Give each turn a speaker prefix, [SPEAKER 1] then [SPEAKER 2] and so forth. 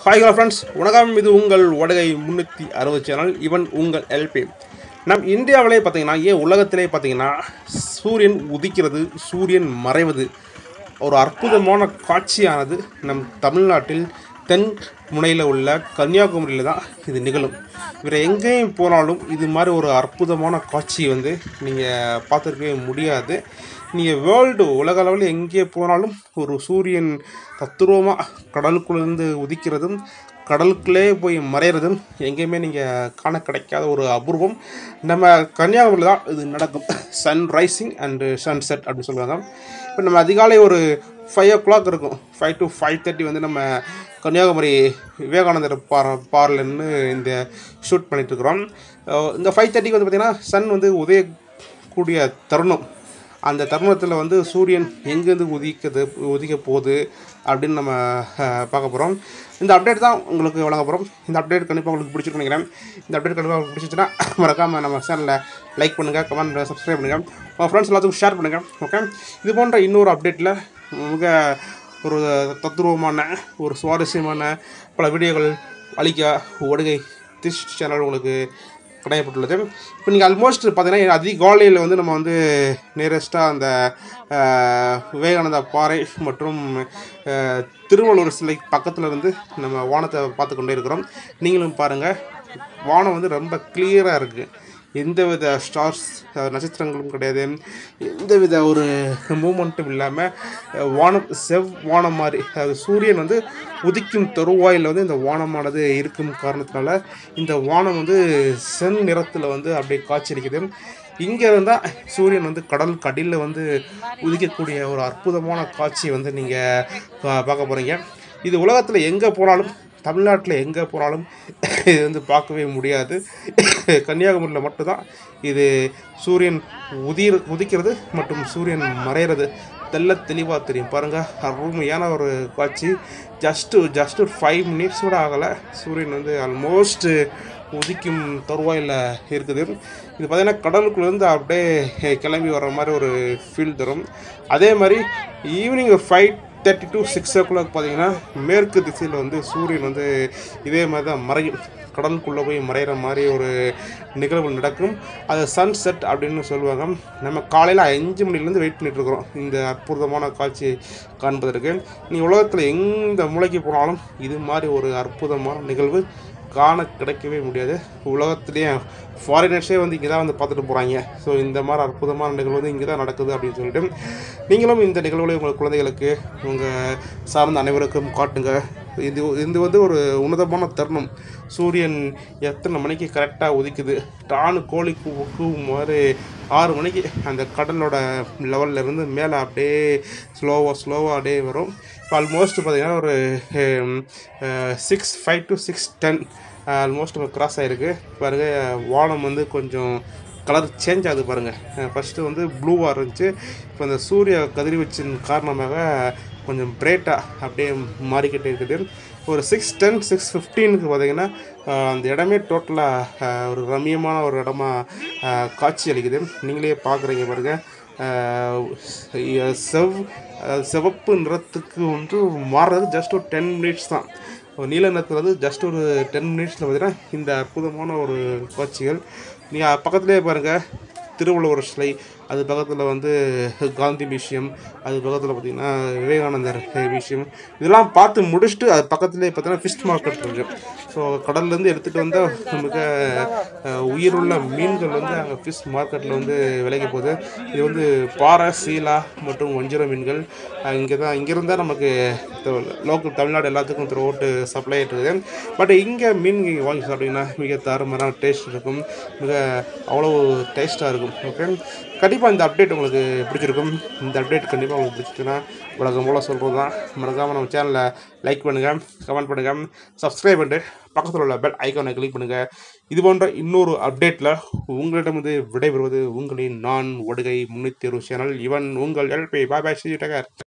[SPEAKER 1] hi hello friends வணக்கம் இது உங்கள் வடகை முன்னூற்றி அறுபது சேனல் இவன் உங்கள் எல்பி நம் இந்தியாவிலே பார்த்தீங்கன்னா ஏன் உலகத்திலே பார்த்தீங்கன்னா சூரியன் உதிக்கிறது சூரியன் மறைவது ஒரு அற்புதமான காட்சியானது நம் தமிழ்நாட்டில் தென் முனையில் உள்ள கன்னியாகுமரியில் தான் இது நிகழும் வேறு எங்கேயும் போனாலும் இது மாதிரி ஒரு அற்புதமான காட்சி வந்து நீங்கள் பார்த்துருக்கவே முடியாது நீங்கள் வேர்ல்டு உலக அளவில் எங்கே போனாலும் ஒரு சூரியன் தத்துருவமாக கடலுக்குள்ளேருந்து உதிக்கிறதும் கடலுக்குள்ளே போய் மறையிறதும் எங்கேயுமே நீங்கள் காண கிடைக்காத ஒரு அபூர்வம் நம்ம கன்னியாகுமரியில் தான் இது நடக்கும் sun rising and sun set அப்படின்னு சொல்லுவாங்க இப்போ நம்ம அதிகாலை ஒரு ஃபைவ் ஓ கிளாக் இருக்கும் ஃபைவ் டு ஃபைவ் தேர்ட்டி வந்து நம்ம கன்னியாகுமரி விவேகானந்தர் பார் பார்லன்னு இந்த ஷூட் பண்ணிகிட்ருக்குறோம் இந்த ஃபைவ் தேர்ட்டிக்கு வந்து பார்த்திங்கன்னா சன் வந்து உதயக்கூடிய தருணம் அந்த தருணத்தில் வந்து சூரியன் எங்கேருந்து உதிக்குது உதிக்க போகுது அப்படின்னு நம்ம அஹ், பார்க்க போகிறோம் இந்த அப்டேட் தான் உங்களுக்கு வழங்க போகிறோம் இந்த அப்டேட் கண்டிப்பாக உங்களுக்கு பிடிச்சிருக்கு நினைக்கிறேன் இந்த அப்டேட் கண்டிப்பாக உங்களுக்கு பிடிச்சிச்சுன்னா மறக்காமல் நம்ம சேனலில் லைக் பண்ணுங்கள் கமெண்ட் பண்ணுங்கள் சப்ஸ்கிரைப் பண்ணுங்கள் உங்கள் ஃப்ரெண்ட்ஸ் எல்லாத்துக்கும் ஷேர் பண்ணுங்கள் ஓகே இது போன்ற இன்னொரு அப்டேட்டில் மிக ஒரு தத்துருவமான ஒரு சுவாரஸ்யமான பல வீடியோகள் அளிக்க ஒடுகை திஸ் சேனல் உங்களுக்கு கடையப்பட்டுள்ளது இப்போ நீங்கள் ஆல்மோஸ்ட் பார்த்தீங்கன்னா அதிகாலையில் வந்து நம்ம வந்து நியரஸ்ட்டாக அந்த அஹ், விவேகானந்தா பாறை மற்றும் அஹ், திருவள்ளுவர் சிலை பக்கத்தில் இருந்து நம்ம வானத்தை பார்த்து கொண்டே இருக்கிறோம் நீங்களும் பாருங்கள் வானம் வந்து ரொம்ப கிளியராக இருக்குது எந்தவித ஸ்டார்ஸ் நட்சத்திரங்களும் கிடையாது எந்தவித ஒரு மூமெண்ட்டும் இல்லாமல் வானம் செவ் வானம் மாதிரி அதாவது சூரியன் வந்து உதிக்கும் தருவாயில் வந்து இந்த வானமானது இருக்கும் காரணத்தினால இந்த வானம் வந்து சென் நிறத்தில் வந்து அப்படியே காட்சியளிக்குது இங்கே இருந்தால் சூரியன் வந்து கடல் கடியில் வந்து உதிக்கக்கூடிய ஒரு அற்புதமான காட்சி வந்து நீங்கள் பார்க்க போகிறீங்க இது உலகத்தில் எங்கே போனாலும் தமிழ்நாட்டில் எங்கே போனாலும் இது வந்து பார்க்கவே முடியாது கன்னியாகுமரியில் மட்டும்தான் இது சூரியன் உதிர் உதிக்கிறது மற்றும் சூரியன் மறையிறது தெல்ல தெளிவாக தெரியும் பாருங்கள் அருமையான ஒரு காட்சி ஜஸ்ட்டு ஜஸ்ட்டு ஃபைவ் மினிட்ஸ் கூட ஆகலை சூரியன் வந்து ஆல்மோஸ்ட் உதிக்கும் தருவாயில் இருக்குது இது பார்த்திங்கன்னா கடலுக்குள்ளேருந்து அப்படியே கிளம்பி வர மாதிரி ஒரு ஃபீல் தரும் அதே மாதிரி evening five thirty to six o'clock பார்த்தீங்கன்னா மேற்கு திசையில் வந்து சூரியன் வந்து இதே மாதிரி தான் மறையும் கடலுக்குள்ளே போய் மறையிற மாதிரி ஒரு நிகழ்வு நடக்கும் அது சன் செட் அப்படின்னு சொல்லுவாங்க நம்ம காலையில் அஞ்சு மணிலேருந்து வெயிட் பண்ணிட்டு இருக்கிறோம் இந்த அற்புதமான காட்சி காண்பதற்கு நீ உலகத்தில் எந்த மூளைக்கு போனாலும் இது மாதிரி ஒரு அற்புதமான நிகழ்வு காண கிடைக்கவே முடியாது உலகத்துலேயே ஃபாரினர்ஸே வந்து இங்கே தான் வந்து பார்த்துட்டு போகிறாங்க ஸோ இந்த மாதிரி அற்புதமான நிகழ்வு வந்து இங்கே தான் நடக்குது அப்படின்னு சொல்லிட்டு நீங்களும் இந்த நிகழ்வுகளை உங்கள் குழந்தைகளுக்கு உங்கள் சார்ந்த அனைவருக்கும் காட்டுங்க இது இது வந்து ஒரு உன்னதமான தருணம் சூரியன் எத்தனை மணிக்கு கரெக்டாக உதிக்குது டானு கோழி கூ மாதிரி ஆறு மணிக்கு அந்த கடலோட லெவல்ல இருந்து மேலே அப்படியே ஸ்லோவாக ஸ்லோவாக அப்படியே வரும் இப்போ ஆல்மோஸ்ட் பார்த்தீங்கன்னா ஒரு six five to six ten almost cross ஆகிருக்கு பாருங்க வானம் வந்து கொஞ்சம் கலர் சேஞ்ச் ஆகுது பாருங்கள் ஃபஸ்ட்டு வந்து ப்ளூவாக இருந்துச்சு இப்போ இந்த சூரிய கதிர்வீச்சின் காரணமாக கொஞ்சம் பிரைட்டாக அப்படியே மாறிக்கிட்டே இருக்குது ஒரு சிக்ஸ் டென் சிக்ஸ் ஃபிஃப்டீனுக்கு பார்த்தீங்கன்னா ஆஹ், அந்த இடமே டோட்டலாக ஒரு ரம்மியமான ஒரு இடமா ஆஹ், காட்சி அளிக்குது நீங்களே பார்க்குறீங்க பாருங்கள் ஆஹ், செவ் அஹ், சிவப்பு நிறத்துக்கு வந்து மாறுறது ஜஸ்ட் ஒரு டென் மினிட்ஸ் தான் நீல நிறத்தில் வந்து ஜஸ்ட் ஒரு டென் மினிட்ஸில் பார்த்தீங்கன்னா இந்த அற்புதமான ஒரு காட்சிகள் நீங்கள் பக்கத்துலேயே பாருங்கள் திருவள்ளுவர் சிலை அது பக்கத்தில் வந்து காந்தி மியூசியம் அது பக்கத்தில் பார்த்தீங்கன்னா விவேகானந்தர் மியூசியம் இதெல்லாம் பார்த்து முடிச்சுட்டு அது பக்கத்துலேயே பார்த்தீங்கன்னா ஃபிஷ் மார்க்கெட் இருக்குது ஸோ கடல்லேருந்து எடுத்துகிட்டு வந்த மிக அஹ், உயிருள்ள மீன்கள் வந்து அங்கே ஃபிஷ் மார்க்கெட்டில் வந்து விலைக்கு போகுது இது வந்து பாறை சீலா மற்றும் வஞ்சிர மீன்கள் இங்கே தான் இங்கேருந்தால் நமக்கு லோக்கல் தமிழ்நாடு எல்லாத்துக்கும் த்ரூ அவுட்டு சப்ளை ஆகிட்டு இருக்குது பட் இங்கே மீன் நீங்கள் வாங்கி சாப்பிட்டீங்கன்னா மிக தாறுமாறான டேஸ்ட் இருக்கும் மிக அவ்வளோ டேஸ்ட்டாக இருக்கும் ஓகே கண்டிப்பாக இந்த அப்டேட் உங்களுக்கு பிடிச்சிருக்கும் இந்த அப்டேட் கண்டிப்பாக உங்களுக்கு பிடிச்சிருக்குன்னா உலகம் மூலம் சொல்கிறது தான் மறக்காமல் நம்ம சேனலை லைக் பண்ணுங்கள் கமெண்ட் பண்ணுங்கள் சப்ஸ்கிரைப் பண்ணிட்டு பக்கத்தில் உள்ள பெல் ஐக்கானை கிளிக் பண்ணுங்கள் இது போன்ற இன்னொரு அப்டேட்டில் உங்களிடம் வந்து விடைபெறுவது உங்களின் நான் ஒடுகை முன்னூற்றி சேனல் இவன் உங்கள் எல்பி பாய் பாய் சி டகர்